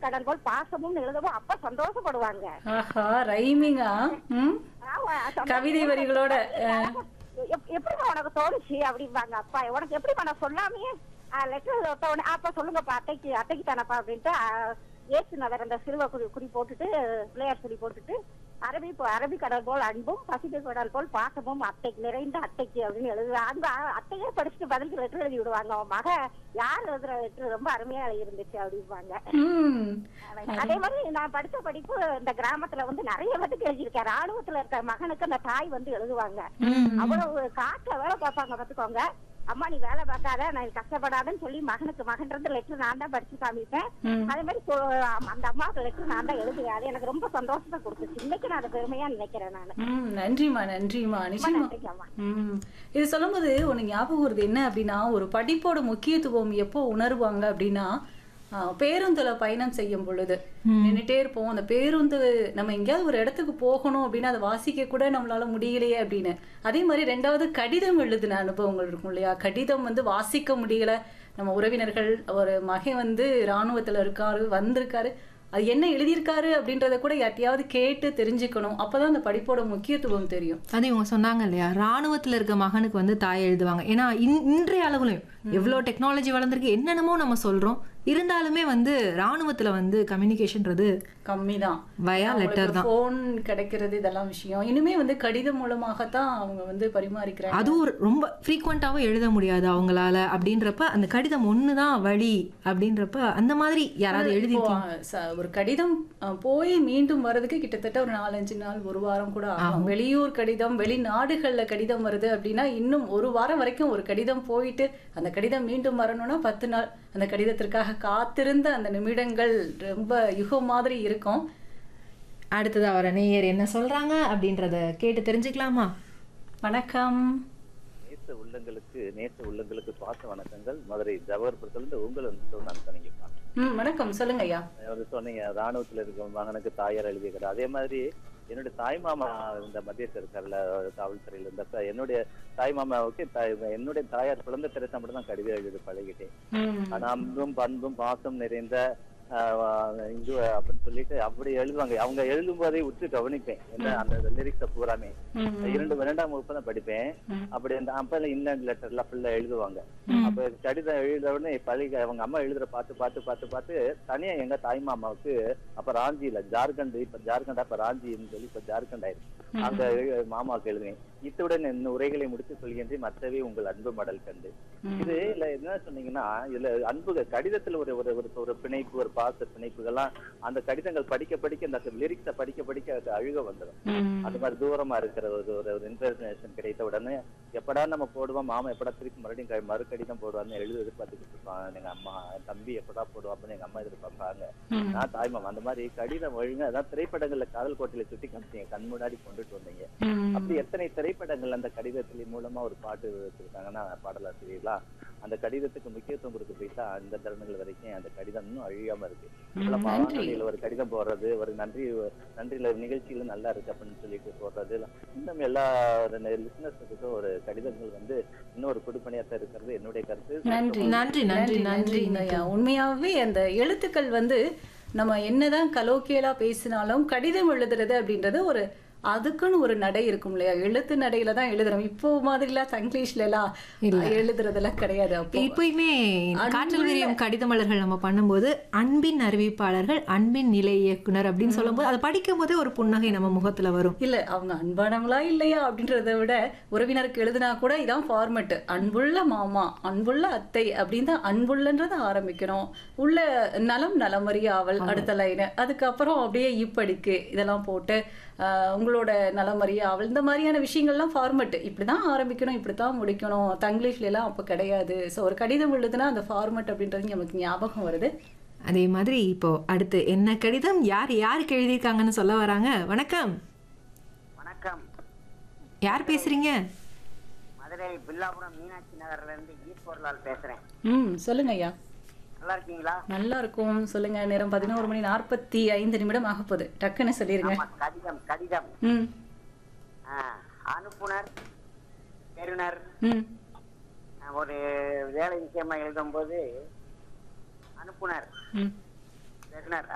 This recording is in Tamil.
கடல் போல் பாசமும் எழுதவும் அப்பா சந்தோஷப்படுவாங்க ஆஹா ரைமிங்கா ம் ஆமா, சந்தோஷம். கவிதை வரிகளோட அஹ், எப்- எப்படிம்மா உனக்கு தோணுச்சு அப்படிம்பாங்க அப்பா உனக்கு எப்படிம்மா நான் சொல்லாமையே லெட்டர் உடனே அப்பா சொல்லுங்கப்பா அட்டைக்கு அட்டைக்கு தானப்பா அப்படின்ட்டு ஏசு நகர் அந்த சிறுவ குறி குறி போட்டுட்டு பிள்ளையார் சொல்லி போட்டுட்டு அரபி போ- அரபி கடல் போல் அன்பும் பசிபிக் கடல் போல் பாசமும் அட்டைக்கு நிறைந்த அட்டைக்கு அப்படின்னு எழுதுவேன் அந்த அ- அட்டையே படிச்சுட்டு பதிலுக்கு லெட்டர் எழுதி விடுவாங்க அவன் மக யார் எழுதுற லெட்டர் ரொம்ப அருமையா இருந்துச்சு அப்படிம்பாங்க ம் அதே மாதிரி நான் படிச்ச படிப்பு இந்த கிராமத்துல வந்து நிறைய பேருக்கு எழுதியிருக்கேன் ராணுவத்துல இருக்க மகனுக்கு அந்த தாய் வந்து எழுதுவாங்க அவ்வளவு காட்டுல வேலை பார்ப்பாங்க பாத்துக்கோங்க அம்மா நீ வேலை பார்க்காத நான் கஷ்டப்படாதன்னு சொல்லி மகனுக்கு மகன்றது லெட்டர் நான் தான் படிச்சு காமிப்பேன் ம். அதே மாதிரி சொ- அந்த அம்மாவுக்கு லெட்டர் நான் தான் எழுதுவேன் அது எனக்கு ரொம்ப சந்தோஷத்தை கொடுத்துச்சு இன்னைக்கு நான் அதை பெருமையா நினைக்கிறேன் நான் ம் நன்றிம்மா நன்றிம்மா நிச்சயமா நன்றிங்க அம்மா ம் இது சொல்லும்போது ஒன்று ஞாபகம் வருது என்ன அப்படின்னா ஒரு படிப்போட முக்கியத்துவம் எப்போ உணர்வாங்க அப்படின்னா ஆ, பேருந்துல பயணம் செய்யும் பொழுது நின்றுட்டே இருப்போம் அந்த பேருந்து நம்ம எங்கேயாவது ஒரு இடத்துக்கு போகணும் அப்படின்னா அதை வாசிக்க கூட நம்மளால முடியலையே அப்படின்னு அதே மாதிரி ரெண்டாவது கடிதம் எழுதின அனுபவங்கள் இருக்கும் இல்லையா கடிதம் வந்து வாசிக்க முடியல நம்ம உறவினர்கள் ஒரு மகன் வந்து இராணுவத்துல இருக்காரு வந்திருக்காரு அது என்ன எழுதியிருக்காரு அப்படின்றத கூட யார்ட்டையாவது கேட்டு தெரிஞ்சுக்கணும் அப்பதான் அந்த படிப்போட முக்கியத்துவம் தெரியும் அது இவங்க சொன்னாங்க இல்லையா ராணுவத்துல இருக்க மகனுக்கு வந்து தாய் எழுதுவாங்க ஏன்னா இன்- இன்றைய அளவுலையும் எவ்வளோ டெக்னாலஜி வளர்ந்துருக்கு என்னென்னமோ நம்ம சொல்றோம் இருந்தாலுமே வந்து ராணுவத்துல வந்து கம்யூனிகேஷன்றது கம்மிதான் வயா லெட்டர் தான் ஃபோன் கிடைக்கிறது இதெல்லாம் விஷயம் இனிமே வந்து கடிதம் மூலமாகத்தான் அவங்க வந்து பரிமாறிக்கிறாங்க அதுவும் ஒரு ரொம்ப ஃப்ரீக்வெண்ட்டாகவும் எழுத முடியாது அவங்களால அப்படின்றப்ப அந்த கடிதம் ஒன்று தான் வழி அப்படின்றப்ப அந்த மாதிரி யாராவது எழுதி இப்போ, ச- ஒரு கடிதம் அஹ், போய் மீண்டும் வர்றதுக்கு கிட்டத்தட்ட ஒரு நாலஞ்சு நாள் ஒரு வாரம் கூட ஆகும் வெளியூர் கடிதம் வெளிநாடுகள்ல கடிதம் வருது அப்படின்னா இன்னும் ஒரு வாரம் வரைக்கும் ஒரு கடிதம் போயிட்டு அந்த கடிதம் மீண்டும் வரணும்னா பத்து நாள் அந்த கடிதத்திற்காக காத்திருந்த அந்த நிமிடங்கள் ரொம்ப யுகம் மாதிரி இருக்கும் அடுத்ததா வர நேயர் என்ன சொல்றாங்க அப்படின்றத கேட்டு தெரிஞ்சுக்கலாமா வணக்கம் நேச உள்ளங்களுக்கு நேச உள்ளங்களுக்கு பாச வணக்கங்கள் மதுரை ஜவஹர்புரத்துல உங்கள் வந்து நான் சொன்னீங்கப்பா ம் வணக்கம் சொல்லுங்க ஐயா வந்து சொன்னீங்க ராணுவத்துல இருக்க மகனுக்கு தாயார் எழுதியிருக்காரு அதே மாதிரி என்னுடைய தாய் மாமா இந்த மத்தியத்தில் இருக்கார்ல காவல்துறையில இருந்தப்ப என்னுடைய தாய் மாமாவுக்கு தாய் என்னுடைய தாயார் குழந்தை தெரசா மட்டும் தான் கடிதம் எழுதி பழகிட்டேன் ம் ஆனா அன்பும் பண்பும் பாசம் நிறைந்த ஆஹ், இந்து அப்படின்னு சொல்லிட்டு அப்படி எழுதுவாங்க அவங்க எழுதும் போதே உற்று கவனிப்பேன் என்ன அந்த லிரிக்ஸ பூராமே ம் இரண்டு இரண்டாம் வகுப்பு தான் படிப்பேன் ம். அப்படி அந்த அப்ப இன்லேண்ட் லெட்டர் எல்லாம் ஃபுல்லா எழுதுவாங்க அப்ப கடிதம் எழுத உடனே பள்ளி அவங்க அம்மா எழுதுற பார்த்து பார்த்து பார்த்து பார்த்து தனியா எங்க தாய் மாமாவுக்கு அப்ப ராஞ்சியில ஜார்க்கண்ட் இப்ப ஜார்க்கண்ட் அப்ப ராஞ்சின்னு சொல்லி இப்ப ஜார்க்கண்ட் ஆயிருக்கு அங்க எழு- மாமாவுக்கு எழுதுவேன் இத்துடன் இந்த உரைகளை முடித்து சொல்கின்றேன் மற்றவே உங்கள் அன்பு மடல் கண்டு இது இல்ல என்ன சொன்னீங்கன்னா இதுல அன்பு கடிதத்துல ஒரு ஒரு ஒரு- ஒரு பிணைப்பு ஒரு பாச பிணைப்புகள்லாம் அந்த கடிதங்கள் படிக்க படிக்க அந்த லிரிக்ஸ படிக்க படிக்க அது அழுக வந்துடும் ம் அது மாதிரி தூரமா இருக்கிற ஒரு ஒரு ஒரு இன்ஃபர்மேஷன் கிடைத்த உடனே எப்படா நம்ம போடுவோம் மாமா எப்படா திருப்பி மறுபடியும் க- மறு கடிதம் போடுவான்னு எழுத எதிர்பார்த்துக்கிட்டு இருப்பாங்க எங்க அம்மா என் தம்பி எப்படா போடுவான்னு எங்க அம்மா எதிர்பார்ப்பாங்க ம். நான் தாய் மாமா அந்த மாதிரி கடிதம் ஒழுங்க அதான் திரைப்படங்கள்ல காதல் கோட்டையில சுட்டி காமிச்சீங்க கண் முன்னாடி கொண்டுட்டு வந்தீங்க ம் அப்படி எத்தனை திரைப்படங்கள் அந்த கடிதத்தின் மூலமா ஒரு பாட்டு வச்சிருக்காங்கன்னா பாடலாசிரியர்களா அந்த கடிதத்துக்கு முக்கியத்துவம் கொடுக்க போயிட்டா அந்த தருணங்கள் வரைக்கும் அந்த கடிதம் இன்னும் அழியாம இருக்கு ம், நம்ம நன்றி. வானொலியில ஒரு கடிதம் போடுறது ஒரு நன்றி நன்றியில நிகழ்ச்சியில நல்லா இருக்கு அப்படின்னு சொல்லிட்டு போடுறது இன்னும் எல்லா லிசனர்ஸுக்கும் ஒரு கடிதங்கள் வந்து இன்னும் ஒரு குடுப்பணியாத்தான் இருக்கிறது என்னுடைய கருத்து நன்றி நன்றி, நன்றி, நன்றி. ஐயா. உண்மையாவே அந்த எழுத்துக்கள் வந்து நம்ம என்னதான் கலோக்கியலா பேசினாலும் கடிதம் எழுதுறது அப்படின்றது ஒரு அதுக்குன்னு ஒரு நடை இருக்கும் இல்லையா எழுத்து நடையில தான் எழுதுறோம் இப்போ மாதிரிலாம் சங்கிலீஷ்ல எல்லாம் எழுதுறதெல்லாம் கிடையாது அப்போ இப்பயுமே காற்றல் விரியும் கடித மலர்கள் நம்ம பண்ணும்போது அன்பின் அறிவிப்பாளர்கள் அன்பின் நிலை இயக்குனர் அப்படின்னு சொல்லும்போது அதை படிக்கும் போதே ஒரு புன்னகை நம்ம முகத்துல வரும் இல்ல அவங்க அன்பானவங்களா இல்லையா அப்படின்றத விட உறவினருக்கு எழுதுனா கூட இதான் ஃபார்மெட் அன்புள்ள மாமா அன்புள்ள அத்தை அப்படின்னு தான் அன்புள்ளன்றத ஆரம்பிக்கணும் உள்ள நலம் நலமறிய அவள் அடுத்த லைனு அதுக்கப்புறம் அப்படியே இப்படிக்கு இதெல்லாம் போட்டு ஆஹ், உங்களோட நலமறிய அவள் இந்த மாதிரியான விஷயங்கள்லாம் ஃபார்மெட் இப்படிதான் ஆரம்பிக்கணும் இப்படித்தான் முடிக்கணும் தங்கிலீஷ்ல எல்லாம் அப்ப கிடையாது ஸோ ஒரு கடிதம் எழுதுனா அந்த ஃபார்மெட் அப்படின்றது நமக்கு ஞாபகம் வருது அதே மாதிரி இப்போ அடுத்து என்ன கடிதம் யார் யாருக்கு எழுதியிருக்காங்கன்னு சொல்ல வராங்க வணக்கம் வணக்கம் யார் பேசுறீங்க மதுரை பில்லாபுரம் மீனாட்சி நகர்ல இருந்து ஈஸ்வர்லால் பேசுறேன் ம் சொல்லுங்க ஐயா நல்லா இருக்கீங்களா நல்லா இருக்கும் சொல்லுங்க நேரம் பதினோரு மணி நாற்பத்தி ஐந்து நிமிடம் ஆக போகுது டக்குன்னு சொல்லிருங்க ஆமா கடிதம் கடிதம் ம் ஆ, அனுப்புனர் பெறுநர் ம் ஆ, ஒரு வேலை விஷயமா எழுதும்போது அனுப்புனர் ம் பெறுநர்